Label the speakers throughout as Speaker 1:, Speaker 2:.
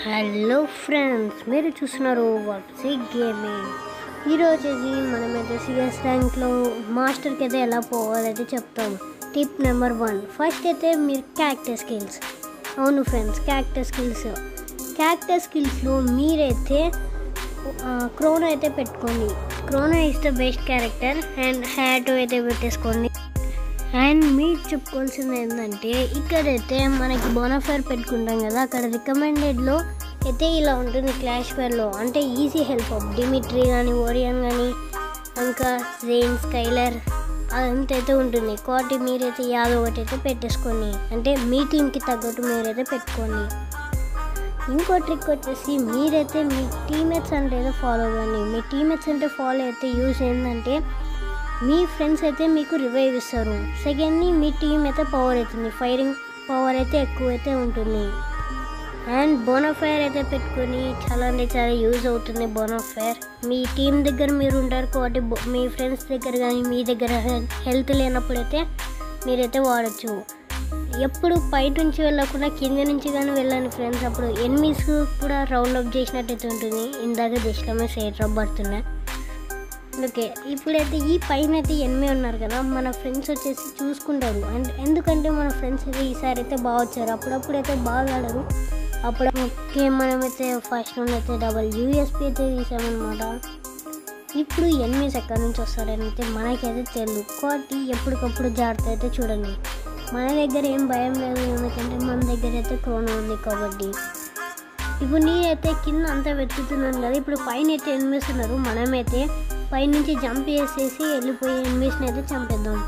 Speaker 1: hello friends మీరు చూస్తున్నారు వబ్సీ gaming ఈరోజు వచ్చేసి మనమైతే సిఎస్ ర్యాంక్లో మాస్టర్కి అయితే ఎలా పోవాలైతే చెప్తాము టిప్ నెంబర్ వన్ ఫస్ట్ అయితే మీరు క్యారెక్టర్ స్కిల్స్ అవును ఫ్రెండ్స్ క్యారెక్టర్ స్కిల్స్ క్యారెక్టర్ స్కిల్స్లో మీరైతే క్రోనో అయితే పెట్టుకోండి Chrono is the best character and hat అయితే పెట్టేసుకోండి అండ్ మీరు చెప్పుకోవాల్సింది ఏంటంటే ఇక్కడైతే మనకి బోనఫైర్ పెట్టుకుంటాం కదా అక్కడ రికమెండెడ్లో అయితే ఇలా ఉంటుంది క్లాష్ ఫైర్లో అంటే ఈజీ హెల్ప్ అప్ డిమిట్రీ కానీ ఓరియన్ కానీ ఇంకా జెయిన్ స్కైలర్ అదంతా అయితే ఉంటుంది కాబట్టి మీరైతే యాదో ఒకటి అయితే పెట్టేసుకోండి అంటే మీ టీంకి తగ్గట్టు మీరైతే పెట్టుకోండి ఇంకో ట్రిక్ వచ్చేసి మీరైతే మీ టీమేట్స్ అంటే అయితే ఫాలో కానీ మీ టీమేట్స్ అంటే ఫాలో అయితే యూజ్ ఏంటంటే మీ ఫ్రెండ్స్ అయితే మీకు రివైవ్ ఇస్తారు సెకండ్ని మీ టీం అయితే పవర్ అవుతుంది ఫైరింగ్ పవర్ అయితే ఎక్కువ అయితే ఉంటుంది అండ్ బోనఫైర్ అయితే పెట్టుకొని చాలా అంటే చాలా యూజ్ అవుతుంది బోనఫైర్ మీ టీం దగ్గర మీరు ఉంటారు కాబట్టి బో- మీ ఫ్రెండ్స్ దగ్గర కానీ మీ దగ్గర హెల్త్ లేనప్పుడు అయితే మీరైతే వాడచ్చు ఎప్పుడు పై నుంచి వెళ్ళకుండా కింద నుంచి కానీ వెళ్ళండి ఫ్రెండ్స్ అప్పుడు ఎనిమిస్ కూడా రౌండ్ అప్ చేసినట్టయితే ఉంటుంది ఇందాక దేశంలో సేట్ రబ్ పడుతున్నాయి ఓకే ఇప్పుడైతే ఈ పైన అయితే ఎనిమిది ఉన్నారు కదా మన ఫ్రెండ్స్ వచ్చేసి చూసుకుంటారు అండ్ ఎందుకంటే మన ఫ్రెండ్స్ అయితే ఈసారి అయితే బాగా వచ్చారు అప్పుడప్పుడు అయితే బాగా ఆడరు అప్పుడు ఓకే మనమైతే ఫస్ట్ నుండి అయితే డబల్ యూఎస్పీ అయితే తీసామన్నమాట ఇప్పుడు ఎనిమిది ఎక్కడి నుంచి వస్తారని అయితే మనకైతే తెలియదు కాబట్టి ఎప్పటికప్పుడు జాగ్రత్త అయితే చూడండి మన దగ్గర ఏం భయం లేదు ఎందుకంటే మన దగ్గర అయితే క్రోనా ఉంది కాబట్టి ఇప్పుడు నేనైతే కింద అంతా వెతుకుతున్నాను కదా ఇప్పుడు పైన అయితే ఎనిమిస్ ఉన్నారు మనమైతే పైనుంచి జంప్ చేసేసి వెళ్ళిపోయి ఎనిమిస్ని అయితే చంపేద్దాం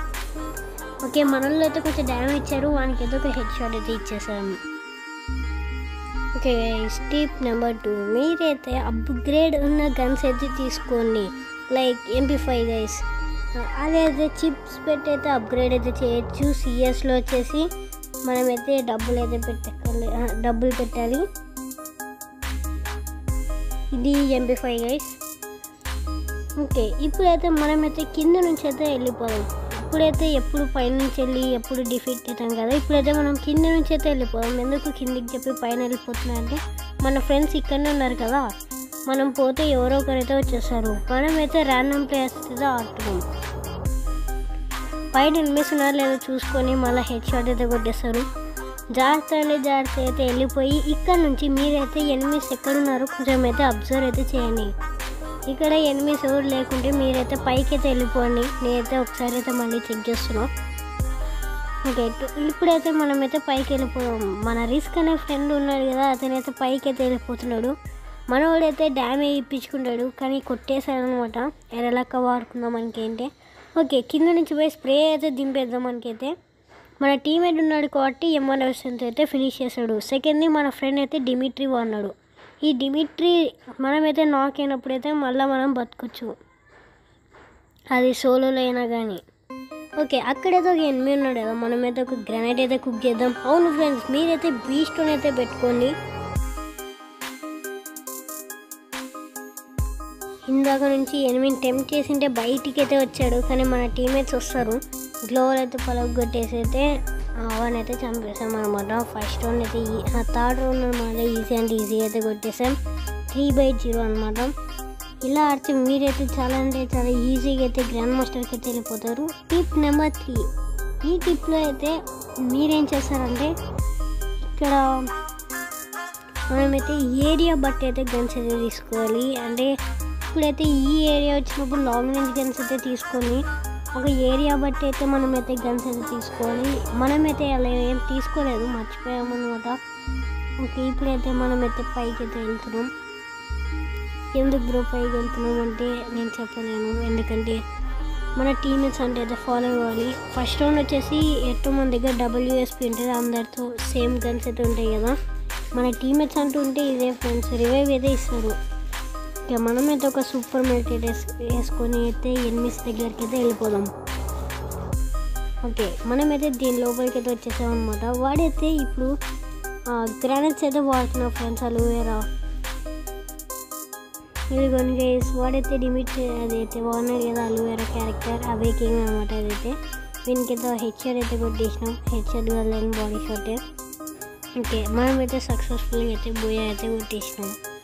Speaker 1: ఓకే మనల్లో అయితే కొంచెం డ్యామేజ్ ఇచ్చారు వానికి అయితే ఒక హెడ్ షాట్ అయితే ఇచ్చేసాము ఓకే స్టీప్ నెంబర్ టూ మీరైతే అప్గ్రేడ్ ఉన్న గన్స్ అయితే తీసుకోండి లైక్ ఎంపీ ఫైవ్ గైస్ అదైతే చిప్స్ పెట్టి అయితే అప్గ్రేడ్ అయితే చేయొచ్చు సిఎస్లో వచ్చేసి మనమైతే డబ్బులు అయితే పెట్టాలి ఆ, డబ్బులు పెట్టాలి ఇది ఎంపీ ఫైవ్ గైస్ ఓకే ఇప్పుడైతే మనమైతే కింద నుంచి అయితే వెళ్ళిపోదాం ఇప్పుడైతే ఎప్పుడు పైనుంచి వెళ్ళి ఎప్పుడు డిఫీట్ అవుతాం కదా ఇప్పుడైతే మనం కింద నుంచి అయితే వెళ్ళిపోదాం ఎందుకు కిందికి చెప్పి పైన వెళ్ళిపోతున్నా అంటే మన ఫ్రెండ్స్ ఇక్కడనే ఉన్నారు కదా మనం పోతే ఎవరో ఒకరైతే వచ్చేస్తారు మనమైతే ర్యాండమ్ ప్లేయర్స్ అయితే ఆడుతున్నాం పైన ఎనిమిస్ ఉన్నారో లేదో చూసుకొని మళ్ళీ హెడ్ షాట్ అయితే కొట్టేస్తారు జాగ్రత్త అండి జాగ్రత్త అయితే వెళ్ళిపోయి ఇక్కడ నుంచి మీరైతే ఎనిమిస్ ఎక్కడున్నారో కొంచెం అయితే అబ్జర్వ్ అయితే చేయండి ఇక్కడ ఎనిమిస్ ఎవరు లేకుంటే మీరైతే పైకి అయితే వెళ్ళిపోండి నేనైతే ఒకసారి అయితే మళ్ళీ చెక్ చేస్తున్నాం ఓకే టు- ఇప్పుడైతే మనమైతే పైకి వెళ్ళిపోయాం మన రిస్క్ అనే ఫ్రెండ్ ఉన్నాడు కదా అతనైతే పైకి అయితే వెళ్ళిపోతున్నాడు మనవాడైతే డ్యామేజ్ ఇప్పించుకుంటాడు కానీ కొట్టేశాడు అనమాట ఎరలక్క వాడుకుందాం మనకేంటి ఓకే కింద నుంచి పోయి స్ప్రే అయితే దింపేద్దాం మనకైతే మన టీమేట్ ఉన్నాడు కాబట్టి ఎంఆర్ఎస్ అయితే ఫినిష్ చేశాడు సెకండ్ని మన ఫ్రెండ్ అయితే డిమిట్రీ వాడినాడు ఈ డిమిట్రీ మనమైతే నాక్ అయినప్పుడైతే మళ్ళీ మనం బతకొచ్చు అది సోలోలో అయినా కానీ ఓకే అక్కడైతే ఒక ఎనిమిది ఉన్నాడు కదా మనమైతే ఒక గ్రానైట్ అయితే కుక్ చేద్దాం అవును ఫ్రెండ్స్ మీరైతే బీస్టోన్ అయితే పెట్టుకోండి ఇందాక నుంచి ఎనిమిది టెంప్ట్ చేసింటే బయటికి అయితే వచ్చాడు కానీ మన టీమేట్స్ వస్తారు గ్లోవర్ అయితే పలగొట్టేసి అయితే అవన్నీ అయితే చంపేసాం అనమాట ఫస్ట్ రౌండ్ అయితే ఈ- ఆ థర్డ్ రౌండ్ అనమాట ఈజీ అంటే ఈజీ అయితే కొట్టేసాం త్రీ బై జీరో అనమాట ఇలా ఆడితే మీరైతే చాలా అంటే చాలా ఈజీగా అయితే గ్రాండ్ మాస్టర్కి అయితే వెళ్ళిపోతారు టిప్ నెంబర్ త్రీ ఈ టిప్లో అయితే మీరేం చేస్తారంటే ఇక్కడ మనమైతే ఏరియా బట్టి అయితే గన్స్ అయితే తీసుకోవాలి అంటే ఇప్పుడైతే ఈ ఏరియా వచ్చినప్పుడు లాంగ్ రేంజ్ గన్స్ అయితే తీసుకొని ఒక ఏరియా బట్టి అయితే మనమైతే గన్స్ అయితే తీసుకోవాలి మనమైతే అలా ఏం తీసుకోలేదు మర్చిపోయామన్నమాట ఓకే ఇప్పుడైతే మనమైతే పైకి అయితే వెళ్తున్నాం ఎందుకు బ్రో పైకి వెళ్తున్నాం అంటే నేను చెప్పలేను ఎందుకంటే మన టీమేట్స్ అంటే అయితే ఫాలో అవ్వాలి ఫస్ట్ రౌండ్ వచ్చేసి ఎటు మన దగ్గర డబ్ల్యూఎస్పీ ఉంటుంది అందరితో సేమ్ గన్స్ అయితే ఉంటాయి కదా మన టీమేట్స్ అంటూ ఉంటే ఇదే ఫ్రెండ్స్ రివైవ్ అయితే ఇస్తారు ఇక మనమైతే ఒక సూపర్ మెడిటేట్ వేసుకొని అయితే ఎనిమిస్ దగ్గరికి అయితే వెళ్ళిపోదాం ఓకే మనమైతే దీని లోపలికి అయితే వచ్చేసాం అనమాట వాడైతే ఇప్పుడు గ్రానైట్స్ అయితే వాడుతున్నాం ఫ్రెండ్స్ అలోవేరా ఇదిగోని గైస్ వాడైతే లిమిట్ అదైతే వాడినాడు కదా అలోవేరా క్యారెక్టర్ అవేకింగ్ అనమాట అదైతే దీనికి అయితే హెడ్ షాట్ అయితే కొట్టేసినాం హెడ్ షాట్ కాదని బాడీ షాట్ ఓకే మనమైతే సక్సెస్ఫుల్గా అయితే బోయా అయితే కొట్టేసినాం